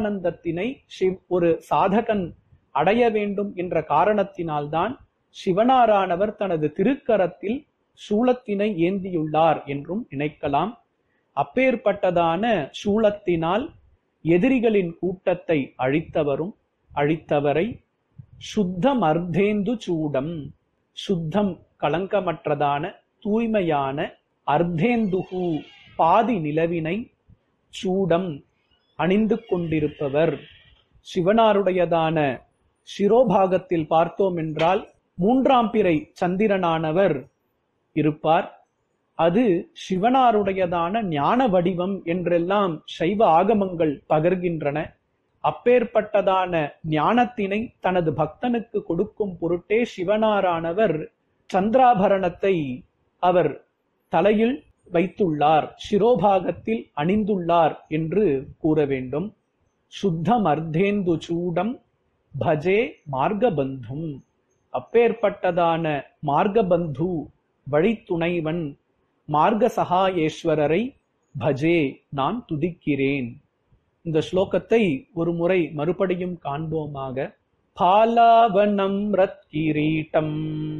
ஆனந்தத்தினை சிவ் ஒரு சாதகன் அடைய வேண்டும் என்ற காரணத்தினால்தான் சிவனாரானவர் தனது திருக்கரத்தில் சூலத்தினை ஏந்தியுள்ளார் என்றும் நினைக்கலாம் அப்பேற்பட்டதான சூலத்தினால் எதிரிகளின் கூட்டத்தை அழித்தவரும் அழித்தவரை சுத்தம் அர்த்தேந்து சூடம் சுத்தம் களங்கமற்றதான தூய்மையான அர்த்தேந்துகு பாதி நிலவினை சூடம் அணிந்து கொண்டிருப்பவர் சிவனாருடையதான சிரோபாகத்தில் பார்த்தோம் என்றால் மூன்றாம் பிறை சந்திரனானவர் இருப்பார் அது சிவனாருடையதான ஞான வடிவம் என்றெல்லாம் சைவ ஆகமங்கள் பகர்கின்றன அப்பேற்பட்டதான ஞானத்தினை தனது பக்தனுக்கு கொடுக்கும் பொருட்டே சிவனாரானவர் சந்திராபரணத்தை அவர் தலையில் வைத்துள்ளார் சிரோபாகத்தில் அணிந்துள்ளார் என்று கூற வேண்டும் சுத்தம் அர்த்தேந்து சூடம் பஜே மார்கபந்தும் அப்பேற்பட்டதான மார்கபந்து வழித்துணைவன் மார்க சகாயேஸ்வரரை பஜே நான் துதிக்கிறேன் இந்த ஸ்லோகத்தை ஒரு முறை மறுபடியும் காண்போமாக பாலாவனம் ரத் கிரீட்டம்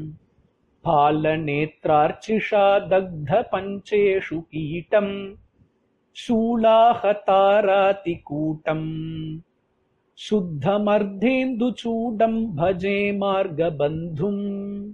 பாலநேத்ரார்ச்சிஷா தக்த பஞ்சேஷு கீட்டம் शूलाहतारातिकूटम् शुद्धमर्धेन्दुचूडम् भजे मार्गबन्धुम्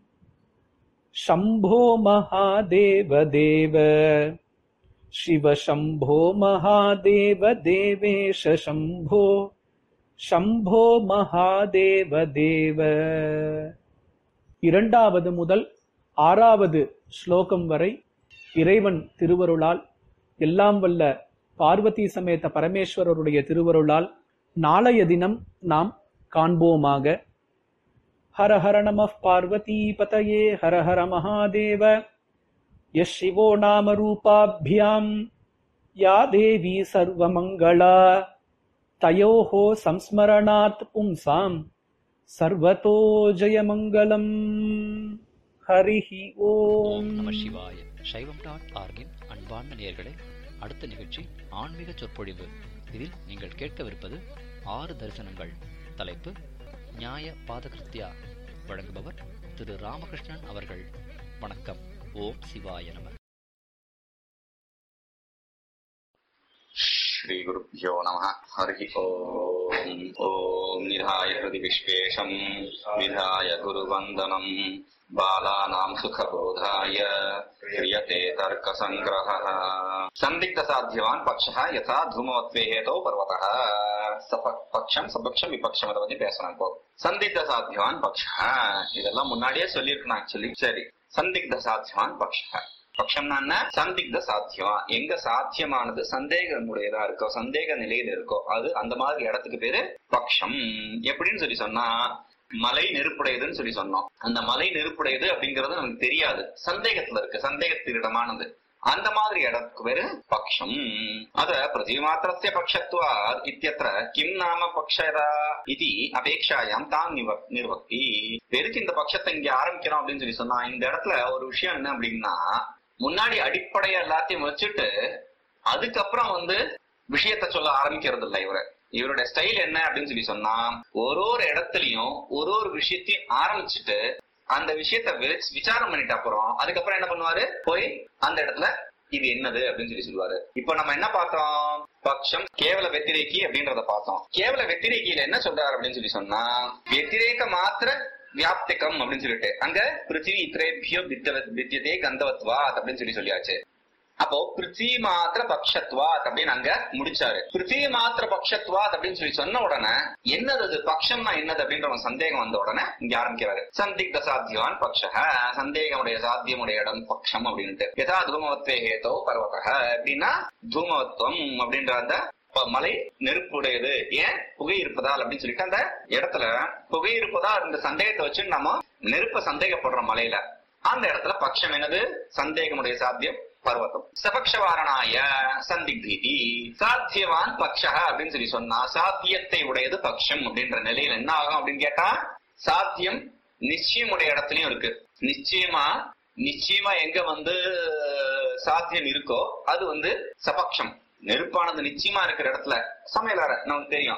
शम्भो महादेव देव शिव शम्भो महादेव देवेश शम्भो शम्भो महादेव தேவ இரண்டாவது முதல் ஆறாவது ஸ்லோகம் வரை இறைவன் திருவருளால் எல்லாம் வல்ல பார்வதி சமேத பரமேஸ்வரருடைய திருவருளால் நாளைய தினம் நாம் காண்போமாக ஹர ஹர நம பார்வதி பதயே ஹர ஹர மகாதேவ யஸ் சிவோ நாம ரூபாபியாம் யா தேவி சர்வமங்களா தயோஹோ சம்ஸ்மரணாத் பும்சாம் சர்வதோ ஜெயமங்கலம் ஹரிஹி ஓம் ஓம் நம சிவாய சைவம் டாட் ஆர்கின் அன்பார்ந்த நேயர்களே அடுத்த நிகழ்ச்சி ஆன்மீக சொற்பொழிவு இதில் நீங்கள் கேட்கவிருப்பது ஆறு தரிசனங்கள் தலைப்பு நியாய பாதகிருத்யா வழங்குபவர் திரு ராமகிருஷ்ணன் அவர்கள் வணக்கம் ஓம் சிவாய நம श्रीगुरुभ्यो नमः हरिः ओम् ॐ निधाय हृदि विश्वेशम् विधाय गुरुवन्दनम् बालानाम् सुखबोधाय क्रियते तर्कसङ्ग्रहः सन्दिग्धसाध्यवान् पक्षः यथा धूमवत्वे हेतौ पर्वतः சப- பக்ஷம் சபக்ஷம் விபக்ஷம் அதை பத்தி பேசணும் இப்போ சந்தித்த சாத்தியவான் பக்ஷ இதெல்லாம் முன்னாடியே சொல்லியிருக்கணும் ஆக்சுவலி சரி சந்திக்த சாத்தியவான் பக்ஷ பட்சம்னா என்ன சந்திக்த சாத்தியம் எங்க சாத்தியமானது சந்தேகமுடையதா இருக்கோ சந்தேக நிலையில இருக்கோ அது அந்த மாதிரி இடத்துக்கு பேரு பக்ஷம் எப்படின்னு சொல்லி சொன்னா மலை நெருப்புடையதுன்னு சொல்லி சொன்னோம் அந்த மலை நெருப்புடையது அப்படிங்கறது நமக்கு தெரியாது சந்தேகத்துல இருக்கு சந்தேகத்திடமானது அந்த மாதிரி இடத்துக்கு பேரு பக்ஷம் அத பிரதிமாத்திரஸ்ய பக்ஷத்வா இத்தியத்திர கிம் நாம பக்ஷரா இது அபேக்ஷாயாம் தான் நிவ- நிர்வக்தி எதுக்கு இந்த பட்சத்தை இங்க ஆரம்பிக்கிறோம் அப்படின்னு சொல்லி சொன்னா இந்த இடத்துல ஒரு விஷயம் என்ன அப்படின்னா முன்னாடி அடிப்படைய எல்லாத்தையும் வச்சுட்டு அதுக்கப்புறம் வந்து விஷயத்த சொல்ல ஆரம்பிக்கிறது இல்ல இவரு இவருடைய ஸ்டைல் என்ன அப்படின்னு சொல்லி சொன்னா ஒரு ஒரு இடத்துலயும் ஒரு ஒரு விஷயத்தையும் ஆரம்பிச்சுட்டு அந்த விஷயத்த விரிச்- விசாரம் பண்ணிட்ட அப்புறம் அதுக்கப்புறம் என்ன பண்ணுவாரு போய் அந்த இடத்துல இது என்னது அப்படின்னு சொல்லி சொல்லுவாரு இப்போ நம்ம என்ன பார்த்தோம் பக்ஷம் கேவல வெத்திரேக்கி அப்படின்றத பார்த்தோம் கேவல வெத்திரேக்கியில என்ன சொல்றாரு அப்படின்னு சொல்லி சொன்னா வெத்திரேக மாத்திர வியாப்திகம் அப்படின்னு சொல்லிட்டு அங்க பிருத்திவி இத்திரேபியோ வித்தியதே கந்தவத்வாத் அப்படின்னு சொல்லி சொல்லியாச்சு அப்போ பிருத்திவி மாத்திர பக்ஷத்வாத் அப்படின்னு அங்க முடிச்சாரு பிருத்திவி மாத்திர பக்ஷத்வாத் அப்படின்னு சொல்லி சொன்ன உடனே என்னது அது பக்ஷம்னா என்னது அப்படின்ற ஒரு சந்தேகம் வந்த உடனே இங்க ஆரம்பிக்கிறாரு சந்திக்த சாத்தியவான் பக்ஷ சந்தேகமுடைய சாத்தியமுடைய இடம் பக்ஷம் அப்படின்ட்டு யதா தூமவத்வே ஹேதோ பர்வதக அப்படின்னா தூமவத்துவம் அப்படின்ற அந்த ப- மலை நெருப்புடையது ஏன் புகை இருப்பதால் அப்படின்னு சொல்லிட்டு அந்த இடத்துல புகை இருப்பதா இந்த சந்தேகத்தை வச்சு நம்ம நெருப்ப சந்தேகப்படுறோம் மலையில அந்த இடத்துல பட்சம் என்னது சந்தேகமுடைய சாத்தியம் பர்வதம் சபக்ஷவாரணாய சந்திக்தீதி சாத்தியவான் பக்ஷ அப்படின்னு சொல்லி சொன்னா சாத்தியத்தை உடையது பக்ஷம் அப்படின்ற நிலையில என்ன ஆகும் அப்படின்னு கேட்டா சாத்தியம் நிச்சயமுடைய இடத்துலயும் இருக்கு நிச்சயமா நிச்சயமா எங்க வந்து சாத்தியம் இருக்கோ அது வந்து சபக்ஷம் நெருப்பானது நிச்சயமா இருக்கிற இடத்துல சமையலறை நமக்கு தெரியும்